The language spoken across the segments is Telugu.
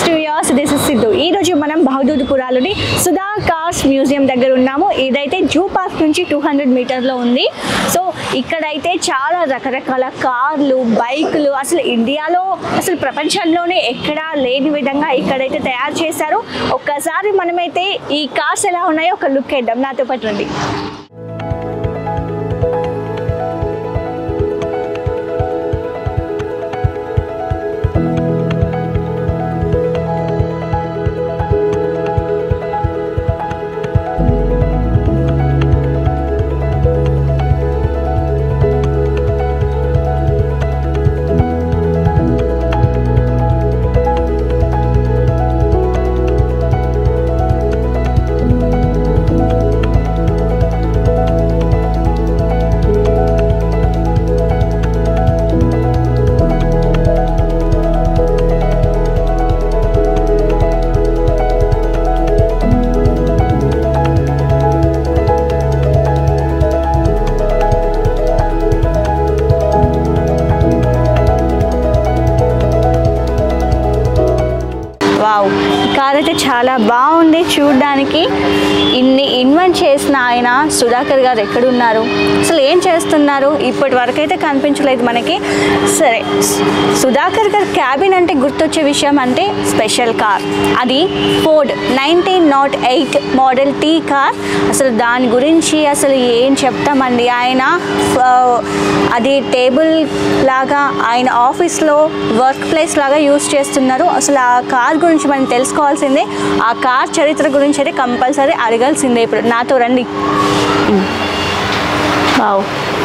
వ్యూయర్స్ దిస్ ఇస్ సిద్ధు ఈ రోజు మనం బహదూర్పురాలోని సుధా కార్స్ మ్యూజియం దగ్గర ఉన్నాము ఇదైతే జూ పార్క్ నుంచి టూ హండ్రెడ్ మీటర్లో ఉంది సో ఇక్కడైతే చాలా రకరకాల కార్లు బైకులు అసలు ఇండియాలో అసలు ప్రపంచంలోనే ఎక్కడా లేని విధంగా ఇక్కడైతే తయారు చేశారు ఒక్కసారి మనమైతే ఈ కార్స్ ఎలా ఉన్నాయో ఒక లుక్ వేద్దాం నాతో పాటు రండి వావ్ ఈ కార్ అయితే చాలా బాగుంది చూడడానికి ఇన్ని ఇన్వెంట్ చేసిన ఆయన సుధాకర్ గారు ఎక్కడున్నారు అసలు ఏం చేస్తున్నారు ఇప్పటి వరకు అయితే కనిపించలేదు మనకి సరే సు- సుధాకర్ గారు క్యాబిన్ అంటే గుర్తొచ్చే విషయం అంటే స్పెషల్ కార్ అది Ford nineteen not eight model T car అసలు దాని గురించి అసలు ఏం చెప్తామండి ఆయన ఆ, అది టేబుల్ లాగా ఆయన ఆఫీస్లో వర్క్ ప్లేస్ లాగా యూస్ చేస్తున్నారు అసలు ఆ కార్ గురించి మనం తెలుసుకోవాల్సిందే ఆ కార్ చరిత్ర గురించి అయితే కంపల్సరీ అడగాల్సిందే ఇప్పుడు నాతో రండి వావ్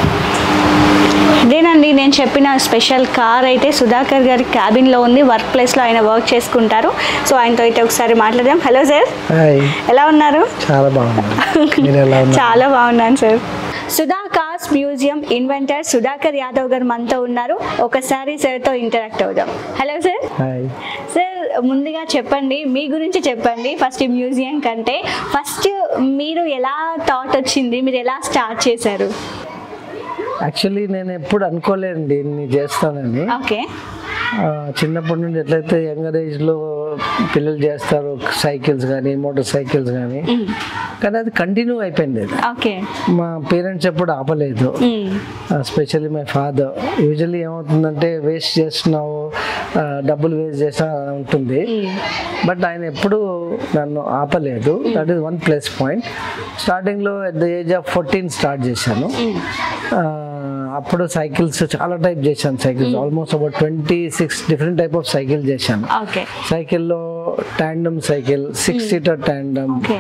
ఇదేనండి నేను చెప్పిన స్పెషల్ కార్ అయితే సుధాకర్ గారి క్యాబిన్లో ఉంది వర్క్ ప్లేస్లో ఆయన వర్క్ చేసుకుంటారు సో ఆయనతో అయితే ఒకసారి మాట్లాడదాం హలో సార్ హాయ్ ఎలా ఉన్నారు చాలా బాగున్నాను మీరు ఎలా ఉన్నారు చాలా బాగున్నాను sir Sudha cars museum inventor Sudhakar Yadav garu మనతో ఉన్నారు ఒకసారి సార్తో ఇంటరాక్ట్ అవుదాం హలో సార్ హాయ్ సార్ ముందుగా చెప్పండి మీ గురించి చెప్పండి ఫస్ట్ ఈ మ్యూజియం కంటే ఫస్ట్ మీరు ఎలా థాట్ వచ్చింది మీరు ఎలా స్టార్ట్ చేశారు యాక్చువల్లీ నేను ఎప్పుడు అనుకోలేదండి ఇన్ని చేస్తానని ఓకే ఆ, చిన్నప్పటి నుండి ఎట్లయితే యంగర్ ఏజ్లో పిల్లలు చేస్తారు సైకిల్స్ కానీ మోటార్ సైకిల్స్ కానీ కానీ అది కంటిన్యూ అయిపోయింది అది. ఓకే మా పేరెంట్స్ ఎప్పుడు ఆపలేదు స్పెషల్లీ మై ఫాదర్ యూజువల్లీ ఏమవుతుందంటే వేస్ట్ చేస్తున్నావు ఆ, డబ్బులు వేస్ట్ చేస్తున్నావు అని ఉంటుంది బట్ ఆయన ఎప్పుడు నన్ను ఆపలేదు that is one plus point స్టార్టింగ్లో at the age of fourteen start చేశాను ఆ, అప్పుడు సైకిల్స్ చాలా టైప్ చేశాను cycles almost about twenty six different type of cycle చేశాను ఓకే సైకిల్లో tandem cycle six seater tandem okay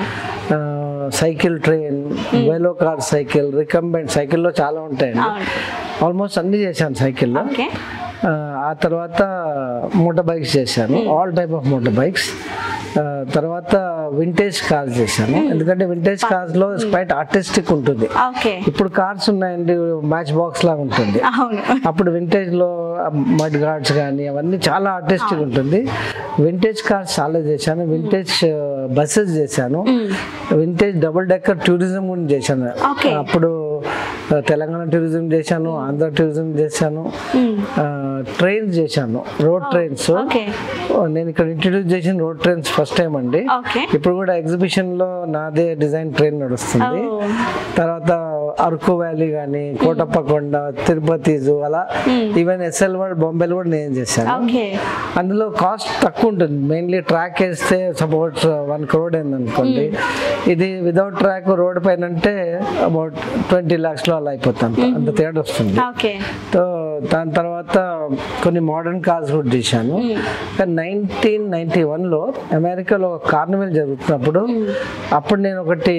cycle train velocar cycle recumbent సైకిల్లో చాలా ఉంటాయండి అవును. ఆల్మోస్ట్ అన్ని చేశాను సైకిల్లో ఓకే ఆ, ఆ తర్వాత మోటార్ బైక్స్ చేశాను all type of motor bikes తర్వాత వింటేజ్ కార్స్ చేశాను ఎందుకంటే వింటేజ్ కార్స్ లో క్వైట్ ఆర్టిస్టిక్ ఉంటుంది ఓకే ఇప్పుడు కార్స్ ఉన్నాయండి మ్యాచ్ బాక్స్ లాగా ఉంటుంది అవును అప్పుడు వింటేజ్ లో మడ్ గార్డ్స్ కానీ అవన్నీ చాలా ఆర్టిస్టిక్ ఉంటుంది వింటేజ్ కార్స్ చాలా చేశాను వింటేజ్ బస్సెస్ చేశాను వింటేజ్ డబుల్ డెక్కర్ టూరిజం కూడా చేశాను Okay. అప్పుడు ఆ, తెలంగాణ టూరిజం చేశాను ఆంధ్ర టూరిజం చేశాను ట్రైన్స్ చేశాను రోడ్ ట్రైన్స్ ఓకే నేను ఇక్కడ ఇంట్రడ్యూస్ చేసిన రోడ్ ట్రైన్స్ ఫస్ట్ టైం అండి ఓకే ఇప్పుడు కూడా ఎగ్జిబిషన్ లో నాదే డిజైన్ ట్రైన్ నడుస్తుంది Oh. తర్వాత అరకు వ్యాలీ కానీ కోటప్పకొండ తిరుపతి జూ అలా ఈవెన్ ఎస్ఎల్ వర్డ్ బొంబేలు కూడా నేను చేశాను ఓకే అందులో కాస్ట్ తక్కువ ఉంటుంది మెయిన్లీ ట్రాక్ వేస్తే సపోజ్ వన్ క్రోడ్ అయింది అనుకోండి ఇది వితౌట్ ట్రాక్ రోడ్ పైన అంటే అబౌట్ ట్వంటీ ల్యాక్స్ లో అలా అయిపోతాను అంత తేడా వస్తుంది ఓకే సో దాని తర్వాత కొన్ని మోడర్న్ కార్స్ కూడా చేశాను కానీ నైన్టీన్ నైన్టీ వన్లో అమెరికాలో ఒక కార్నివల్ జరుగుతున్నప్పుడు అప్పుడు నేను ఒకటి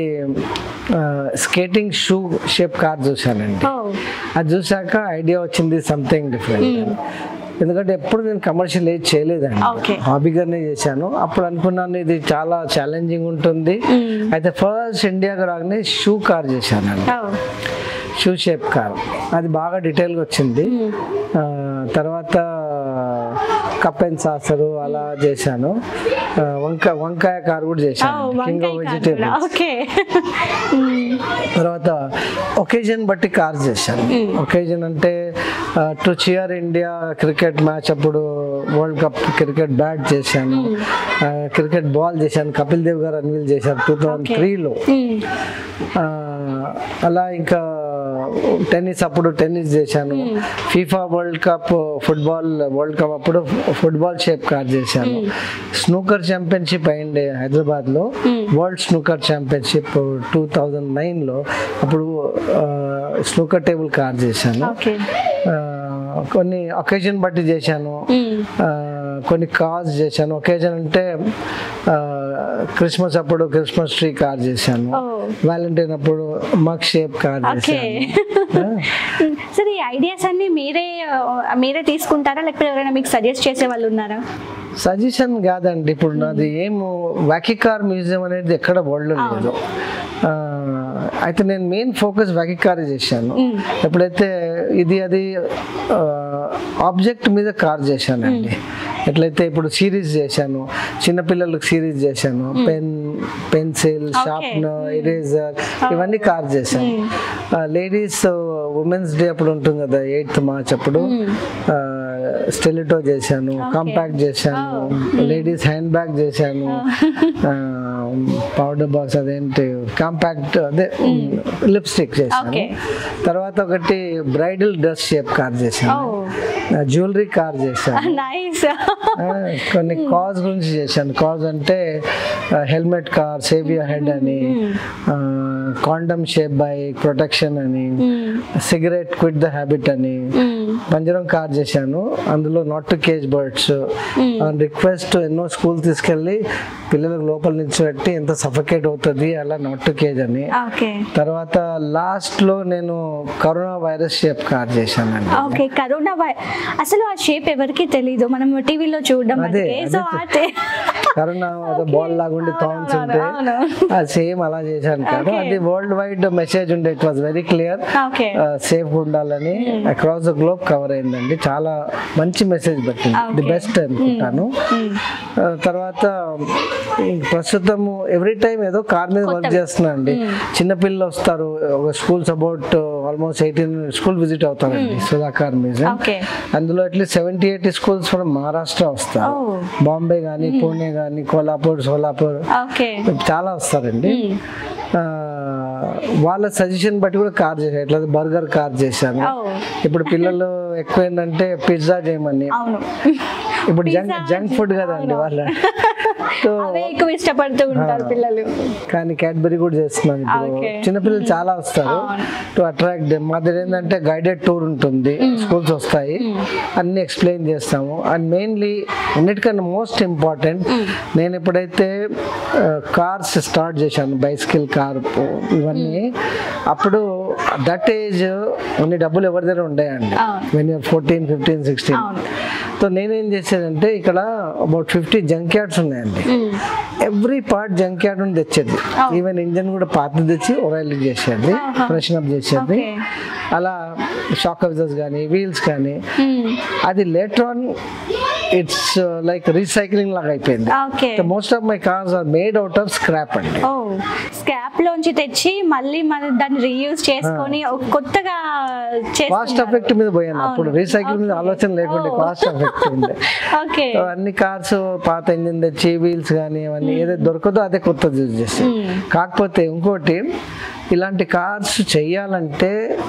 స్కేటింగ్ షూ షేప్ కార్ చూశానండి ఓ అది చూశాక ఐడియా వచ్చింది సంథింగ్ డిఫరెంట్ ఎందుకంటే ఎప్పుడు నేను కమర్షియల్ ఏజ్ చేయలేదండి Okay. హాబీగానే చేశాను అప్పుడు అనుకున్నాను ఇది చాలా ఛాలెంజింగ్ ఉంటుంది అయితే ఫస్ట్ ఇండియాకి రాగానే షూ కార్ చేశానండి ఓ షూ షేప్ కార్ అది బాగా డీటెయిల్గా వచ్చింది ఆ, తర్వాత కప్ అండ్ సాసరు అలా చేశాను ఆ, వంక వంకాయ కారు కూడా చేశాను కింగ్ ఆఫ్ వెజిటేబుల్ ఓకే తర్వాత ఒకేజన్ బట్టి కార్స్ చేశాను ఒకేజన్ అంటే to cheer India cricket match అప్పుడు వరల్డ్ కప్ క్రికెట్ బ్యాట్ చేశాను క్రికెట్ బాల్ చేశాను కపిల్ దేవ్ గారు అన్వీల్ చేశారు టూ థౌజండ్ త్రీలో అలా ఇంకా టెన్నిస్ అప్పుడు టెన్నిస్ చేశాను FIFA world cup football world cup అప్పుడు ఫుట్బాల్ షేప్ కార్ చేశాను స్నూకర్ ఛాంపియన్షిప్ అయింది హైదరాబాద్లో world snooker championship two thousand నైన్లో అప్పుడు స్నూకర్ టేబుల్ కార్ చేశాను ఓకే ఆ, కొన్ని ఒకేజన్ బట్టి చేశాను ఆ, కొన్ని కార్స్ చేశాను ఒకేజన్ అంటే క్రిస్మస్ అప్పుడు క్రిస్మస్ ట్రీ కార్ చేశాను ఓ వ్యాలంటైన్ అప్పుడు మగ్ షేప్ కార్ ఓకే చేశాను సరే ఈ ఐడియాస్ అన్ని మీరే ఆ, మీరే తీసుకుంటారా లేకపోతే ఎవరైనా మీకు సజెస్ట్ చేసే వాళ్ళు ఉన్నారా సజెషన్ కాదండి ఇప్పుడు నాది ఏం వ్యాకికార్ మ్యూజియం అనేది ఎక్కడ వరల్డ్ లేదు ఆ, అయితే నేను మెయిన్ ఫోకస్ వ్యాకికార్ చేశాను ఎప్పుడైతే ఇది అది ఆబ్జెక్ట్ మీద కార్ చేశానండి ఎట్లయితే ఇప్పుడు సిరీస్ చేశాను చిన్నపిల్లలకు సిరీస్ చేశాను పెన్ పెన్సిల్ షార్ప్నర్ ఇరేజర్ ఇవన్నీ కార్ చేశాను లేడీస్ ఉమెన్స్ డే అప్పుడు ఉంటుంది కదా ఎయిత్ మార్చ్ అప్పుడు స్టెలిటో చేశాను కాంపాక్ట్ చేశాను లేడీస్ హ్యాండ్ బ్యాగ్ చేశాను పౌడర్ బాక్స్ అదేంటి కాంపాక్ట్ అదే లిప్స్టిక్ చేశాను Okay. తర్వాత ఒకటి బ్రైడల్ డ్రెస్ షేప్ కార్ చేశాను జ్యువెలరీ కార్ చేశాను నైస్ ఆ, కొన్ని కాజ్ గురించి చేశాను కాజ్ అంటే helmet car save your head అని కాండమ్ షేప్ బై ప్రొటెక్షన్ అని సిగరెట్ క్విట్ ద హ్యాబిట్ అని పంజరం కార్ చేశాను అందులో not to cage birds request ఎన్నో స్కూల్ తీసుకెళ్ళి పిల్లలకు లోపల నుంచి పెట్టి ఎంత సఫకేట్ అవుతుంది అలా నాట్ టు కేజ్ అని ఓకే తర్వాత లాస్ట్ లో నేను కరోనా వైరస్ షేప్ కార్ చేశానండి ఓకే కరోనా వై- అసలు ఆ షేప్ ఎవరికి తెలీదు మనం టీవీలో చూడడం అదే, వరకే. సో అదే. అదే కరోనా బాల్ లాగా ఉండి థాన్స్ ఉంటే అవును. అది సేమ్ అలా చేశాను కాదు Okay. అది వరల్డ్ వైడ్ మెసేజ్ ఉండే it was very clear okay safe ఉండాలని అక్రాస్ ద గ్లోబ్ కవర్ అయిందండి చాలా మంచి మెసేజ్ పెట్టింది ది Okay. బెస్ట్ అనుకుంటాను ఆ, తర్వాత ఈ ప్రస్తుతం ఎవ్రీ టైం ఏదో కార్ మీద వర్క్ చేస్తున్నా అండి చిన్నపిల్లలు వస్తారు ఒక schools about almost eighteen school visit అవుతారండి సుధాకర్ మ్యూజియం ఓకే అందులో at least seventy eighty schools from Maharashtra వస్తారు Oh. బాంబే కానీ పూణే కానీ కోల్హాపూర్ సోలాపూర్ ఓకే చాలా వస్తారండి ఆ, వాళ్ళ సజెషన్ బట్టి కూడా కార్ చేశాను ఎట్లా బర్గర్ కార్ చేశాను Oh. ఇప్పుడు పిల్లలు ఎక్కువ ఏంటంటే పిజ్జా చేయమని అవును ఇప్పుడు జంక్ జంక్ ఫుడ్ కదండి వాళ్ళ సో అవే ఎక్కువ ఇష్టపడుతూ ఉంటారు పిల్లలు కానీ క్యాడ్బరీ కూడా చేస్తున్నాను ఇప్పుడు Okay. చిన్నపిల్లలు చాలా వస్తారు అవును. టు అట్రాక్ట్ దెమ్ మా దగ్గర ఏంటంటే గైడెడ్ టూర్ ఉంటుంది స్కూల్స్ వస్తాయి అన్ని ఎక్స్ప్లెయిన్ చేస్తాము అండ్ మెయిన్లీ అన్నిటికన్నా మోస్ట్ ఇంపార్టెంట్ నేను ఎప్పుడైతే కార్స్ స్టార్ట్ చేశాను బైసికల్ కార్ ఇవన్నీ అప్పుడు దట్ ఏజ్ కొన్ని డబ్బులు ఎవరి దగ్గర ఉండేయండి అవును. When you're fourteen fifteen sixteen అవును. సో నేనేం చేసేదంటే ఇక్కడ అబౌట్ ఫిఫ్టీ జంక్ యార్డ్స్ ఉన్నాయండి ఎవ్రీ పార్ట్ జంక్ యార్డ్ నుండి తెచ్చేది ఈవెన్ ఇంజన్ కూడా పాత తెచ్చి ఒరైల్ చేసేది ఫ్రెషన్ అప్ చేసేది Okay. అలా షాక్ అబ్జర్స్ కానీ వీల్స్ కానీ అది later on it's like recycling లాగా అయిపోయింది okay most of my cars are made out of scrap అండి ఓ స్కాప్ లోంచి తెచ్చి మళ్ళీ మన దాన్ని రీయూజ్ చేసుకొని ఒక కొత్తగా కాస్ట్ చేస్తున్నారు ఎఫెక్ట్ మీద పోయాను అప్పుడు రీసైకిల్ మీద ఆలోచన లేకుండే కాస్ట్ ఎఫెక్ట్ ఉండే ఓకే సో అన్ని కార్స్ పాత ఇంజిన్ తెచ్చి వీల్స్ కానీ అవన్నీ ఏదైతే దొరకదో అదే కొత్తది యూజ్ చేస్తాం కాకపోతే ఇంకోటి ఇలాంటి కార్స్ చెయ్యాలంటే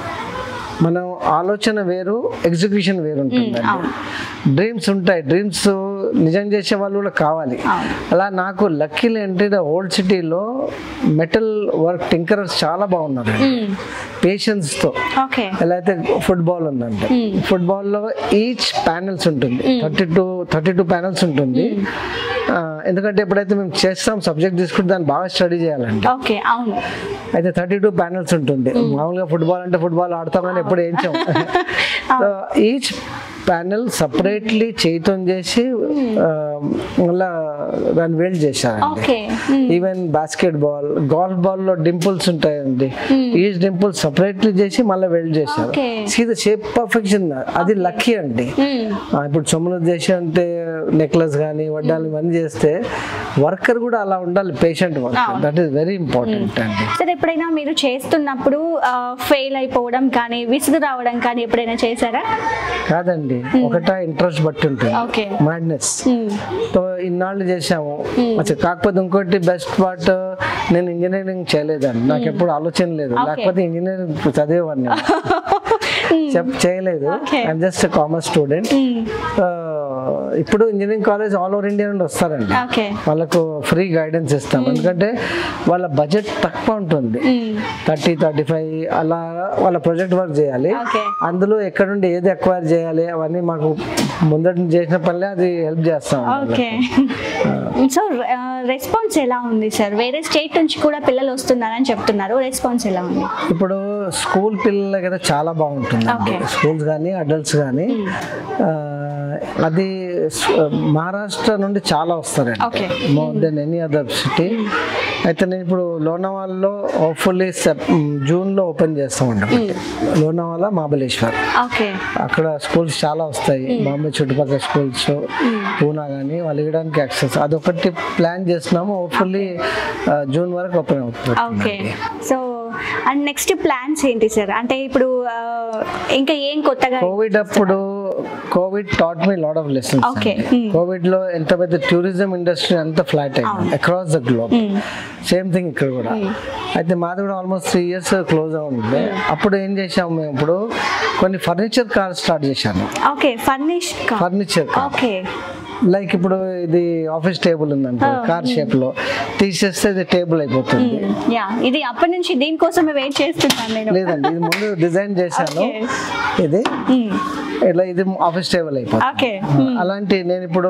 మనం ఆలోచన వేరు ఎగ్జిక్యూషన్ వేరు ఉంటుంది డ్రీమ్స్ ఉంటాయి డ్రీమ్స్ నిజం చేసే వాళ్ళు కూడా కావాలి అలా నాకు లక్కీలు ఏంటంటే ఓల్డ్ సిటీలో మెటల్ వర్క్ టింకరర్స్ చాలా బాగున్నారు పేషెన్స్తో ఓకే ఎలా అయితే ఫుట్బాల్ ఉందంటే ఫుట్బాల్లో ఈచ్ ప్యానెల్స్ ఉంటుంది thirty two thirty two panels ఉంటుంది ఆ, ఎందుకంటే ఎప్పుడైతే మేము చేస్తాం సబ్జెక్ట్ తీసుకుంటే దాన్ని బాగా స్టడీ చేయాలండి ఓకే అవును అయితే థర్టీ టూ ప్యానెల్స్ ఉంటుంది మామూలుగా ఫుట్బాల్ అంటే ఫుట్బాల్ ఆడతాం కానీ ఎప్పుడు వేయించాం సో ఈచ్ ప్యానెల్ సపరేట్లీ చేయితో చేసి ఆ, మళ్ళా దాన్ని వెల్డ్ చేశారండి okay even basketball golf ball లో డింపుల్స్ ఉంటాయండి ఈ డింపుల్స్ సపరేట్లీ చేసి మళ్ళీ వెల్డ్ చేశారు Okay. See the shape perfection అది లక్కీ అండి ఆ, ఇప్పుడు సొమ్ములు చేసి అంటే నెక్లెస్ కానీ వడ్డాలు ఇవన్నీ చేస్తే వర్కర్ కూడా అలా ఉండాలి patient worker that is very important అండి సరే ఎప్పుడైనా మీరు చేస్తున్నప్పుడు ఫెయిల్ అయిపోవడం కానీ విసుగు రావడం కానీ ఎప్పుడైనా చేశారా కాదండి ఒకటా ఇంట్రెస్ట్ బట్టి ఉంటుంది ఓకే మ్యాడ్నెస్ సో ఇన్నాళ్ళు చేసాము అచ్చా కాకపోతే ఇంకోటి బెస్ట్ పార్ట్ నేను ఇంజనీరింగ్ చేయలేదండి నాకు ఎప్పుడు ఆలోచన లేదు Okay. లేకపోతే ఇంజనీరింగ్ చదివేవాడిని చెప్ చేయలేదు Okay. I'm just commerce student ఇప్పుడు engineering college all over India నుండి వస్తారండి ఓకే వాళ్ళకు ఫ్రీ గైడెన్స్ ఇస్తాం ఎందుకంటే వాళ్ళ బడ్జెట్ తక్కువ ఉంటుంది థర్టీ థర్టీ ఫైవ్ అలా వాళ్ళ ప్రాజెక్ట్ వర్క్ చేయాలి Okay. అందులో ఎక్కడ నుండి ఏది ఎక్వైర్ చేయాలి అవన్నీ మాకు ముందటి నుంచి చేసిన పనిలే అది హెల్ప్ చేస్తాం ఓకే సో రెస్పాన్స్ ఎలా ఉంది సార్ వేరే స్టేట్ నుంచి కూడా పిల్లలు వస్తున్నారని చెప్తున్నారు రెస్పాన్స్ ఎలా ఉంది ఇప్పుడు స్కూల్ పిల్లలకి అయితే చాలా బాగుంటుంది Okay. స్కూల్స్ కానీ అడల్ట్స్ కానీ అది స్- మహారాష్ట్ర నుండి చాలా వస్తారండి Okay. More than any other city అయితే నేను ఇప్పుడు లోనావాల్లో హోప్ఫుల్లీ సెప్ జూన్లో ఓపెన్ చేస్తామండి లోనావాలా మహాబలేశ్వర్ ఓకే అక్కడ స్కూల్స్ చాలా వస్తాయి బాంబే చుట్టుపక్కల స్కూల్స్ పూనా కానీ వాళ్ళు ఇవ్వడానికి యాక్సెస్ అదొకటి ప్లాన్ చేస్తున్నాము హోప్ఫుల్లీ జూన్ వరకు ఓపెన్ ఓకే అవుతుంది సో అండ్ నెక్స్ట్ ప్లాన్స్ ఏంటి సార్ అంటే ఇప్పుడు ఆ, ఇంకా ఏం కొత్తగా కోవిడ్ అప్పుడు covid taught me lot of lessons Okay. Hmm. Covid లో ఎంత పెద్ద టూరిజం ఇండస్ట్రీ అంతా ఫ్లాట్ అయింది across the globe same thing ఇక్కడ కూడా అయితే మాది కూడా ఆల్మోస్ట్ త్రీ ఇయర్స్ క్లోజ్ అవుతుంది అప్పుడు ఏం చేసాము మేము ఇప్పుడు కొన్ని ఫర్నిచర్ కార్ స్టార్ట్ చేశాను okay furnish furniture car okay like ఇప్పుడు ఇది ఆఫీస్ టేబుల్ ఉందంటే కార్ షేప్ లో తీసేస్తే ఇది టేబుల్ అయిపోతుంది యా ఇది అప్పటి నుంచి దీనికోసమే వెయిట్ చేస్తున్నాను నేను లేదండి ఇది ముందు డిజైన్ చేశాను Okay. ఇది ఇట్లా ఇది ఆఫీస్ టేబుల్ అయిపోతుంది ఓకే అలాంటి నేను ఇప్పుడు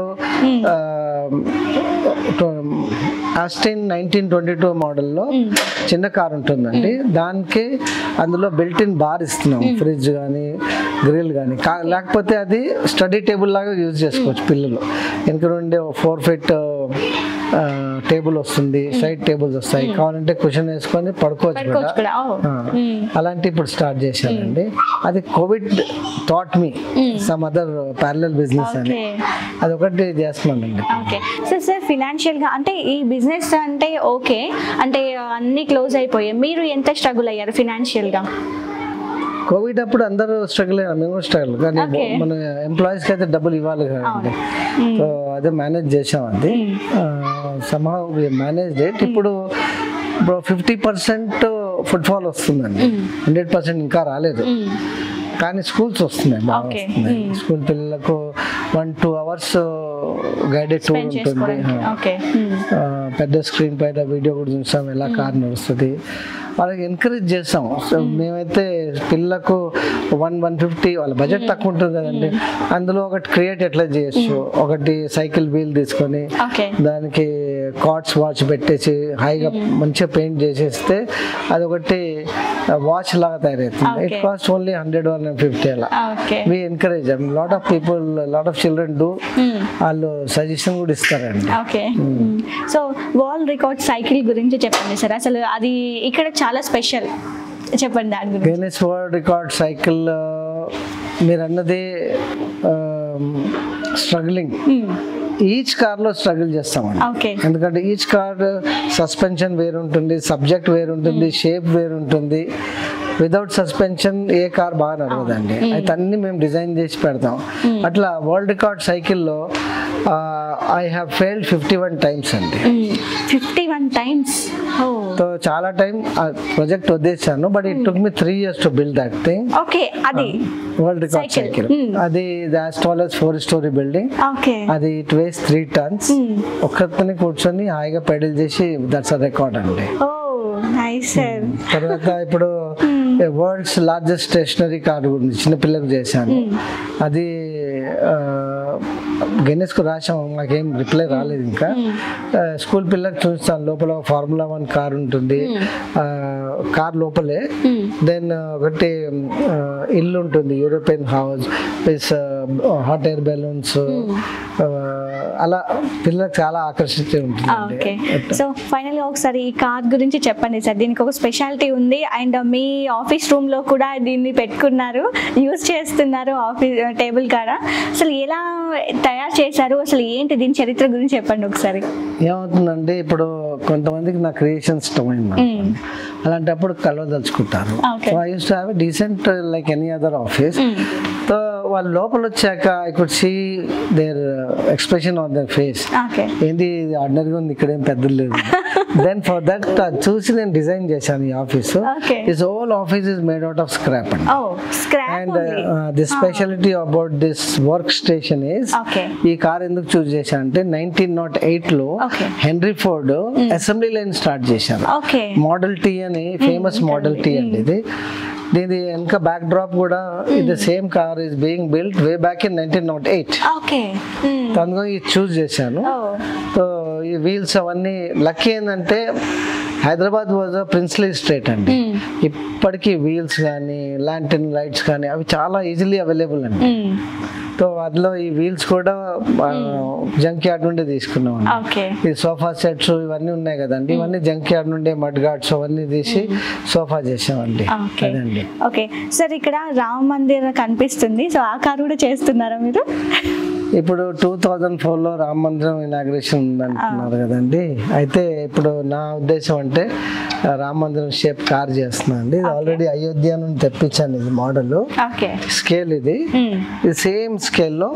ఆస్టిన్ నైన్టీన్ ట్వంటీ టూ మోడల్లో చిన్న కార్ ఉంటుందండి దానికి అందులో బిల్ట్ ఇన్ బార్ ఇస్తున్నాం ఫ్రిడ్జ్ కానీ గ్రిల్ కానీ లేకపోతే అది స్టడీ టేబుల్ లాగా యూజ్ చేసుకోవచ్చు పిల్లలు వెనక నుండి ఫోర్ ఫీట్ టేబుల్ వస్తుంది సైడ్ టేబుల్స్ వస్తాయి కావాలంటే కుషన్ వేసుకొని పడుకోవచ్చు పడుకోవచ్చు కూడా కూడా ఓ ఆ, అలాంటి ఇప్పుడు స్టార్ట్ చేశానండి అది covid thought me some other parallel business అని ఓకే అదొకటి చేస్తున్నానండి ఓకే సో సార్ ఫినాన్షియల్గా అంటే ఈ బిజినెస్ అంటే ఓకే అంటే అన్ని క్లోజ్ అయిపోయాయి మీరు ఎంత స్ట్రగుల్ అయ్యారు ఫినాన్షియల్గా కోవిడ్ అప్పుడు అందరూ స్ట్రగుల్ అయ్యారు మేము కూడా స్ట్రగుల్ కానీ Okay. మన ఎంప్లాయీస్కి అయితే డబ్బులు ఇవ్వాలి కదండి సో అదే మేనేజ్ చేసాం అది సమ్హౌ మేనేజ్ డేట్ ఇప్పుడు ఇప్పుడు ఫిఫ్టీ పర్సెంట్ ఫుట్ఫాల్ వస్తుందండి హండ్రెడ్ పర్సెంట్ ఇంకా రాలేదు కానీ స్కూల్స్ వస్తున్నాయి బాగా Okay. వస్తున్నాయి స్కూల్ పిల్లలకు one two hours guided tour spend ఉంటుంది చేసుకోవడానికి ఓకే ఆ, పెద్ద స్క్రీన్ పైన వీడియో కూడా చూసాం ఎలా కార్ నడుస్తుంది వాళ్ళకి ఎంకరేజ్ చేస్తాం సో మేమైతే పిల్లలకు వన్ వన్ ఫిఫ్టీ వాళ్ళ బడ్జెట్ తక్కువ ఉంటుంది కదండి అందులో ఒకటి క్రియేట్ ఎట్లా చేయొచ్చు ఒకటి సైకిల్ వీల్ తీసుకొని ఓకే దానికి కార్డ్స్ వాచ్ పెట్టేసి హాయిగా మంచిగా పెయింట్ చేసేస్తే అదొకటి వాచ్ లాగా తయారవుతుంది it Okay. Cost only hundred one fifty అలా okay we encourage lot of people lot of children do వాళ్ళు సజెషన్ కూడా ఇస్తారండి okay so world record cycle గురించి చెప్పండి సార్ అసలు అది ఇక్కడ చాలా స్పెషల్ చెప్పండి దాని గురించి గిన్నెస్ వరల్డ్ రికార్డ్ సైకిల్ మీరు అన్నది స్ట్రగ్లింగ్ ఈచ్ కార్లో స్ట్రగుల్ చేస్తామండి ఓకే ఎందుకంటే ఈచ్ కార్ సస్పెన్షన్ వేరుంటుంది సబ్జెక్ట్ వేరుంటుంది షేప్ వేరుంటుంది వితౌట్ సస్పెన్షన్ ఏ కార్ బాగా నడవదండి అయితే అన్ని మేము డిజైన్ చేసి పెడతాం అట్లా వరల్డ్ రికార్డ్ సైకిల్లో I have failed fifty one times అండి ఫిఫ్టీ వన్ టైమ్స్ ఓ సో చాలా టైం ప్రాజెక్ట్ వదిలేసాను but it took me three years to build that thing okay అది world record Cycle. Cycle Hmm. అది as tall as four storey building okay అది ఇట్ వేస్ త్రీ టన్స్ ఒక్కరితోనే కూర్చొని హాయిగా పెడల్ చేసి దట్స్ అ రికార్డ్ అండి ఓ నైస్ సార్ తర్వాత ఇప్పుడు వరల్డ్స్ లార్జెస్ట్ స్టేషనరీ కార్డు గురించి చిన్నపిల్లలకు చేశాను అది కు రాసాం మాకేం రిప్లై రాలేదు ఇంకా స్కూల్ పిల్లలకు చూస్తాను లోపల ఫార్ములా వన్ కార్ ఉంటుంది కార్ లోపలే దెన్ ఒకటి ఆ, ఇల్లు ఉంటుంది European house plus hot air balloons అలా పిల్లలకు చాలా ఆకర్షించి ఉంటుంది ఓకే సో ఫైనల్గా ఒకసారి ఈ కార్ గురించి చెప్పండి సార్ దీనికి ఒక స్పెషాలిటీ ఉంది అండ్ మీ ఆఫీస్ రూమ్లో కూడా దీన్ని పెట్టుకున్నారు యూజ్ చేస్తున్నారు ఆఫీస్ టేబుల్ కాడ అసలు ఎలా తయారు చేశారు అసలు ఏంటి దీని చరిత్ర గురించి చెప్పండి ఒకసారి ఏమవుతుందంటే ఇప్పుడు కొంతమందికి నా క్రియేషన్ ఇష్టం అయింది Mm. అలాంటప్పుడు కలవదలుచుకుంటారు Okay. So I used to have decent like any other office so వాళ్ళు లోపల వచ్చాక I could see their expression on their face okay ఏంటి ఇది ఆర్డినరీగా ఉంది ఇక్కడ ఏం పెద్దలు లేదు దెన్ ఫర్ దట్ చూసి నేను డిజైన్ చేశాను ఈ office Okay. This whole office is made out of scrap అండి ఓ scrap and the speciality about this work station is okay ఈ కార్ ఎందుకు చూస్ చేశాను అంటే నైన్టీన్ నాట్ ఎయిట్ లో Okay. Henry Ford assembly line start చేశారు ఓకే మోడల్ టీ అని ఫేమస్ మోడల్ టీ అండి ఇది దీని వెనక బ్యాక్ డ్రాప్ కూడా ఇది same car is being built way back in nineteen not eight okay అందుకని ఇది చూస్ చేశాను ఓ సో ఈ వీల్స్ అవన్నీ లక్కీ ఏంటంటే హైదరాబాద్ వాజ్ ప్రిన్స్లీ స్ట్రేట్ అండి ఇప్పటికీ వీల్స్ కానీ లాంటిన్ లైట్స్ కానీ అవి చాలా ఈజీలీ అవైలబుల్ అండి సో అందులో ఈ వీల్స్ కూడా జంక్ యార్డ్ నుండి తీసుకున్నాం అండి ఓకే ఈ సోఫా సెట్స్ ఇవన్నీ ఉన్నాయి కదండి ఇవన్నీ జంక్ యార్డ్ నుండే మడ్ గార్డ్స్ అవన్నీ తీసి సోఫా చేసామండి ఓకే అదండి ఓకే సార్ ఇక్కడ రామ మందిర్ కనిపిస్తుంది సో ఆ కార్ కూడా చేస్తున్నారా మీరు ఇప్పుడు టూ థౌజండ్ ఫోర్లో రామ మందిరం ఇనాగ్రేషన్ ఉందంటున్నారు కదండి అయితే ఇప్పుడు నా ఉద్దేశం అంటే ఆ, రామ మందిరం షేప్ కార్ చేస్తున్నా అండి ఇది ఆల్రెడీ అయోధ్య నుండి తెప్పించాను ఇది మోడల్ ఓకే స్కేల్ ఇది ఇది సేమ్ స్కేల్లో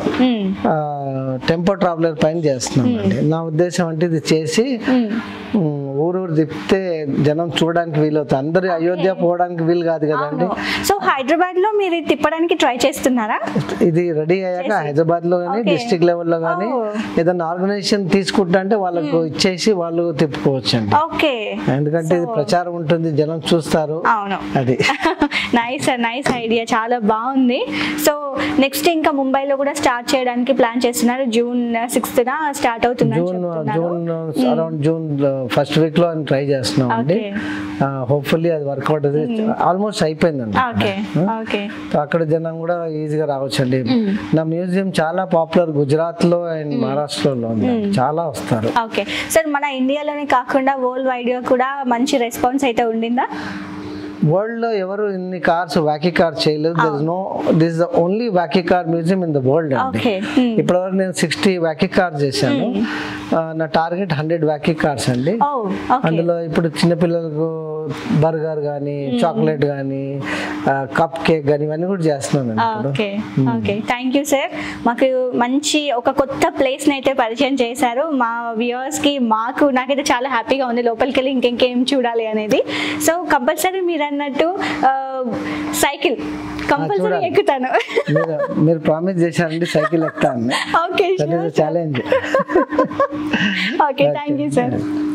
టెంపో ట్రావెలర్ పైన చేస్తున్నాం అండి నా ఉద్దేశం అంటే ఇది చేసి ఉమ్, ఊరూరు తిప్పితే జనం చూడడానికి వీలవుతుంది అందరూ అయోధ్య పోవడానికి వీలు కాదు కదండి సో హైదరాబాద్ లో మీరు ఇది తిప్పడానికి ట్రై చేస్తున్నారా ఇది రెడీ అయ్యాక హైదరాబాద్ లో కానీ Okay. డిస్ట్రిక్ట్ లెవెల్లో కానీ Oh. ఏదైనా ఆర్గనైజేషన్ తీసుకుంటా అంటే వాళ్ళకు ఇచ్చేసి వాళ్ళు తిప్పుకోవచ్చు అండి ఓకే ఎందుకంటే ఇది ప్రచారం ఉంటుంది జనం చూస్తారు అవును అది నైస్ సార్ నైస్ ఐడియా చాలా బాగుంది సో నెక్స్ట్ ఇంకా ముంబైలో కూడా స్టార్ట్ చేయడానికి ప్లాన్ చేస్తున్నారు జూన్ సిక్స్త్ స్టార్ట్ అవుతుందని జూన్ చెప్తున్నారు June around June first week లో ట్రై చేస్తున్నాం అండి Okay. హోప్ఫుల్లీ అది వర్కౌట్ ఆల్మోస్ట్ అయిపోయిందండి ఓకే ఓకే సో అక్కడ జనం కూడా ఈజీగా రావచ్చు అండి నా మ్యూజియం చాలా పాపులర్ గుజరాత్ లో అండ్ మహారాష్ట్రలో ఉంది చాలా వస్తారు ఓకే సార్ మన ఇండియాలోనే కాకుండా వరల్డ్ వైడ్ గా కూడా మంచి రెస్పాన్స్ అయితే ఉండిందా వరల్డ్ లో ఎవరు ఇన్ని కార్స్ వాకీ కార్ చేయలేదు this no this the only wacky car museum in the world అండి ఓకే ఇప్పటివరకు నేను సిక్స్టీ వాకీ కార్ చేశాను ఆ, నా టార్గెట్ హండ్రెడ్ వాకీ కార్స్ అండి ఓ ఓకే అందులో ఇప్పుడు చిన్నపిల్లలకు బర్గర్ కానీ చాక్లెట్ కానీ కప్ కేక్ కానీ ఇవన్నీ కూడా చేస్తున్నాను ఇప్పుడు okay okay thank you sir మాకు మంచి ఒక కొత్త ప్లేస్ని అయితే పరిచయం చేశారు మా వ్యూవర్స్కి మాకు నాకైతే చాలా హ్యాపీగా ఉంది లోపలికి వెళ్ళి ఇంకెంకేం చూడాలి అనేది సో కంపల్సరీ మీరు అన్నట్టు సైకిల్ కంపల్సరీ చూడాలి. ఎక్కుతాను మీరు మీరు ప్రామిస్ చేశారండి సైకిల్ ఎక్కుతాను okay that is challenge okay thank you sir